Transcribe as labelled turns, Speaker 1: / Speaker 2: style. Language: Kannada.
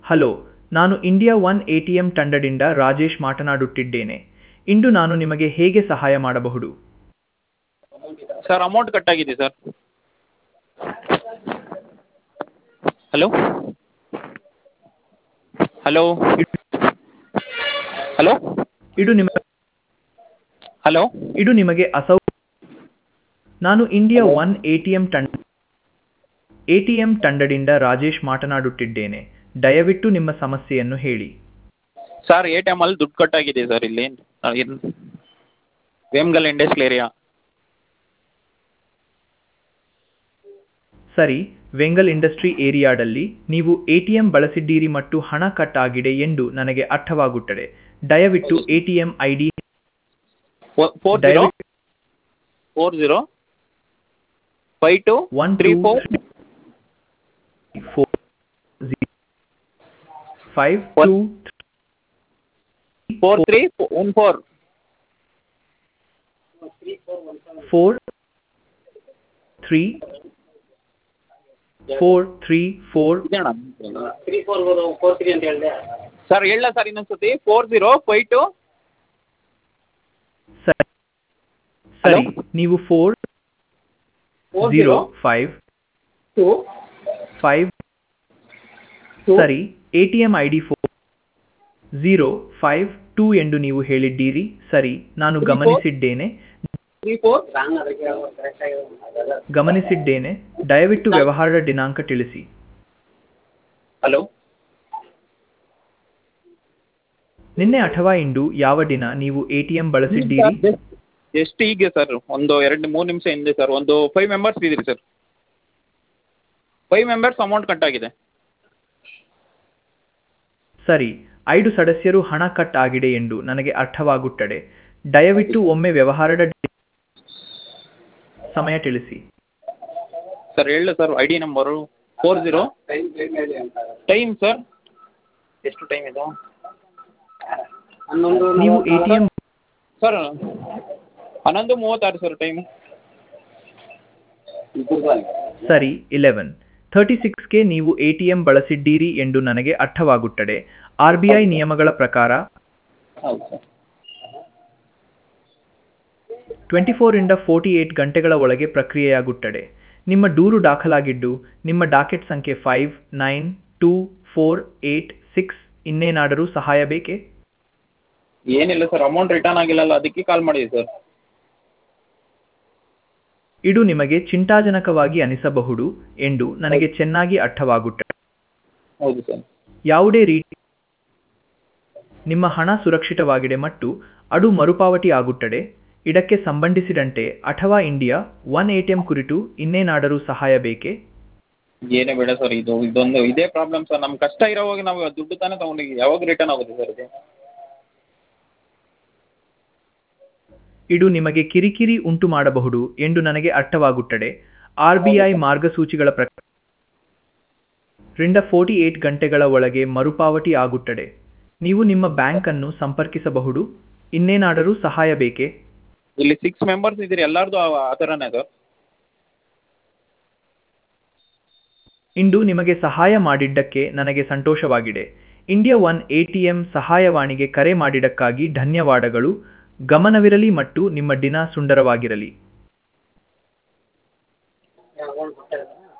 Speaker 1: ಹಲೋ ನಾನು India one A T M ತಂಡದಿಂದ ರಾಜೇಶ್ ಮಾತನಾಡುತ್ತಿದ್ದೇನೆ ಇಂದು ನಾನು ನಿಮಗೆ ಹೇಗೆ ಸಹಾಯ ಮಾಡಬಹುದು
Speaker 2: ಸರ್ ಅಮೌಂಟ್ ಕಟ್ಟಾಗಿದೆ ಸರ್ ಹಲೋ ಹಲೋ ಹಲೋ
Speaker 1: ಇದು ನಿಮ
Speaker 2: ಹಲೋ
Speaker 1: ಇದು ನಿಮಗೆ ಅಸೌ ನಾನು India one A T M ತಂಡ ಎ ಟಿ ಎಂ ತಂಡದಿಂದ ರಾಜೇಶ್ ಮಾತನಾಡುತ್ತಿದ್ದೇನೆ ದಯವಿಟ್ಟು ನಿಮ್ಮ ಸಮಸ್ಯೆಯನ್ನು ಹೇಳಿ
Speaker 2: ಸರ್ ಎ ಟಿ ಎಮಲ್ಲಿ ದುಡ್ಡು ಕಟ್ಟಾಗಿದೆ ಸರ್ ಇಲ್ಲಿ ಇನ್ ವೇಮ್ಗಲ್ ಇಂಡಸ್ಟ್ರಿಯಲ್ ಏರಿಯಾ
Speaker 1: ಸರಿ ವೆಂಗಲ್ ಇಂಡಸ್ಟ್ರಿ ಏರಿಯಾದಲ್ಲಿ ನೀವು ಎ ಟಿ ಎಂ ಬಳಸಿದ್ದೀರಿ ಮತ್ತು ಹಣ ಕಟ್ ಆಗಿದೆ ಎಂದು ನನಗೆ ಅರ್ಥವಾಗುತ್ತದೆ ದಯವಿಟ್ಟು A T M I D
Speaker 2: four zero four zero five two
Speaker 1: one
Speaker 2: three four
Speaker 1: four five
Speaker 2: One-
Speaker 1: two
Speaker 2: four three one four
Speaker 1: four three four three four
Speaker 2: ಇದಣ್ಣ
Speaker 3: ತ್ರೀ ಫೋರ್ ಫೋರ್ ತ್ರೀ ಅಂತ ಹೇಳಿದೆ
Speaker 2: ಸರ್ ಹೇಳ ಸರ್ ಇನ್ನೊಂದು ಸತಿ ಫೋರ್ ಜೀರೋ ಫೈವ್ ಟು
Speaker 1: ಸರಿ ಸರಿ ನೀವು four
Speaker 3: four
Speaker 1: zero
Speaker 3: zero
Speaker 1: five
Speaker 3: two
Speaker 1: five
Speaker 3: two
Speaker 1: ಸರಿ A T M I D four zero five two ಎಂದು ನೀವು ಹೇಳಿದ್ದೀರಿ ಸರಿ ನಾನು
Speaker 2: Three four.
Speaker 1: ಗಮನಿಸಿದ್ದೇನೆ
Speaker 2: ತ್ರೀ ಫೋರ್
Speaker 3: ರಾಂಗ್ ಅದಕ್ಕೆ ಕರೆಕ್ಟ್ ಆಗಿ
Speaker 1: ಗಮನಿಸಿದ್ದೇನೆ ದಯವಿಟ್ಟು ವ್ಯವಹಾರದ ದಿನಾಂಕ ತಿಳಿಸಿ
Speaker 2: ಹಲೋ
Speaker 1: ನಿನ್ನೆ ಅಥವಾ ಇಂದು ಯಾವ ದಿನ ನೀವು ಎ ಟಿ ಎಂ ಬಳಸಿದ್ದೀರಿ
Speaker 2: ಎಷ್ಟು ಈಗ ಸರ್ ಒಂದು ಎರಡು ಮೂರು ನಿಮಿಷ ಹಿಂದೆ ಸರ್ ಒಂದು ಫೈವ್ ಮೆಂಬರ್ಸ್ ಇದ್ದೀರಿ ಸರ್ ಫೈವ್ ಮೆಂಬರ್ಸ್ ಅಮೌಂಟ್ ಕಟ್ಟಾಗಿದೆ
Speaker 1: ಸರಿ ಐದು ಸದಸ್ಯರು ಹಣ ಕಟ್ ಆಗಿದೆ ಎಂದು ನನಗೆ ಅರ್ಥವಾಗುತ್ತದೆ ದಯವಿಟ್ಟು ಒಮ್ಮೆ ವ್ಯವಹಾರದ ಡಿ- ಸಮಯ ತಿಳಿಸಿ
Speaker 2: ಸರ್ ಹೇಳ sir I D number four zero
Speaker 3: time time ಹೇಳಿ ಅಂತ
Speaker 2: ಟೈಮ್ ಸರ್ ಎಷ್ಟು ಟೈಮ್ ಇದು
Speaker 3: ಹನ್ನೊಂದು
Speaker 1: ನೀವು ಎ ಟಿ ಎಂ
Speaker 2: ಸರ್ ಹನ್ನೊಂದು ಮೂವತ್ತಾರು ಸರ್ ಟೈಮು
Speaker 1: ಸರಿ ಇಲೆವೆನ್ ಥರ್ಟಿ ಸಿಕ್ಸ್ಗೆ ನೀವು ಎ ಟಿ ಎಂ ಬಳಸಿದ್ದೀರಿ ಎಂದು ನನಗೆ ಅರ್ಥವಾಗುತ್ತದೆ ಆರ್ ಬಿ ಐ ನಿಯಮಗಳ ಪ್ರಕಾರ
Speaker 2: ಹೌದು ಸರ್
Speaker 1: ಟ್ವೆಂಟಿ ಫೋರಿಂದ ಫೋರ್ಟಿ ಏಟ್ ಗಂಟೆಗಳ ಒಳಗೆ ಪ್ರಕ್ರಿಯೆಯಾಗುತ್ತದೆ ನಿಮ್ಮ ದೂರು ದಾಖಲಾಗಿದ್ದು ನಿಮ್ಮ ಡಾಕೆಟ್ ಸಂಖ್ಯೆ five nine two four eight six ಇನ್ನೇನಾದರೂ ಸಹಾಯ ಬೇಕೇ
Speaker 2: ಏನಿಲ್ಲ ಸರ್ ಅಮೌಂಟ್ ರಿಟರ್ನ್ ಆಗಿಲ್ಲಲ್ಲ ಅದಕ್ಕೆ ಕಾಲ್ ಮಾಡಿದೆ ಸರ್
Speaker 1: ಇದು ನಿಮಗೆ ಚಿಂತಾಜನಕವಾಗಿ ಅನಿಸಬಹುದು ಎಂದು ನನಗೆ ಚೆನ್ನಾಗಿ ಅರ್ಥವಾಗುತ್ತದೆ
Speaker 2: ಹೌದು ಸರ್
Speaker 1: ಯಾವುದೇ ರೀತಿ ನಿಮ್ಮ ಹಣ ಸುರಕ್ಷಿತವಾಗಿದೆ ಮತ್ತು ಅದು ಮರುಪಾವತಿ ಆಗುತ್ತದೆ ಇದಕ್ಕೆ ಸಂಬಂಧಿಸಿದಂತೆ ಅಥವಾ India one A T M ಕುರಿತು ಇನ್ನೇನಾದರೂ ಸಹಾಯ ಬೇಕೇ
Speaker 2: ಏನೇ ಬೇಡ ಸರ್ ಇದು ಇದೊಂದು ಇದೇ ಪ್ರಾಬ್ಲಮ್ ಸರ್ ನಮ್ಮ ಕಷ್ಟ ಇರೋವಾಗ ನಾವು ದುಡ್ಡು ತಾನೇ ತಗೊಂಡು ಯಾವಾಗ ರಿಟರ್ನ್ ಆಗುತ್ತೆ ಸರ್ ಇದು
Speaker 1: ಇದು ನಿಮಗೆ ಕಿರಿಕಿರಿ ಉಂಟು ಮಾಡಬಹುದು ಎಂದು ನನಗೆ ಅರ್ಥವಾಗುತ್ತದೆ ಆರ್ ಬಿ ಐ ಮಾರ್ಗಸೂಚಿಗಳ ಪ್ರಕಾರ ರಿಂದ ಫೋರ್ಟಿ ಏಟ್ ಗಂಟೆಗಳ ಒಳಗೆ ಮರುಪಾವತಿ ಆಗುತ್ತದೆ ನೀವು ನಿಮ್ಮ ಬ್ಯಾಂಕ್ ಅನ್ನು ಸಂಪರ್ಕಿಸಬಹುದು ಇನ್ನೇನಾದರೂ ಸಹಾಯ ಬೇಕೇ
Speaker 2: ಇಲ್ಲಿ ಸಿಕ್ಸ್ ಮೆಂಬರ್ಸ್ ಇದ್ದೀರಿ ಎಲ್ಲರದು ಆ ಥರನೇ ಸರ್
Speaker 1: ಇಂದು ನಿಮಗೆ ಸಹಾಯ ಮಾಡಿದ್ದಕ್ಕೆ ನನಗೆ ಸಂತೋಷವಾಗಿದೆ India one A T M ಸಹಾಯವಾಣಿಗೆ ಕರೆ ಮಾಡಿದ್ದಕ್ಕಾಗಿ ಧನ್ಯವಾದಗಳು ಗಮನವಿರಲಿ ಮತ್ತು ನಿಮ್ಮ ದಿನ ಸುಂದರವಾಗಿರಲಿ
Speaker 3: ಅಮೌಂಟ್ ಕೊಟ್ಟಿರೋದಾ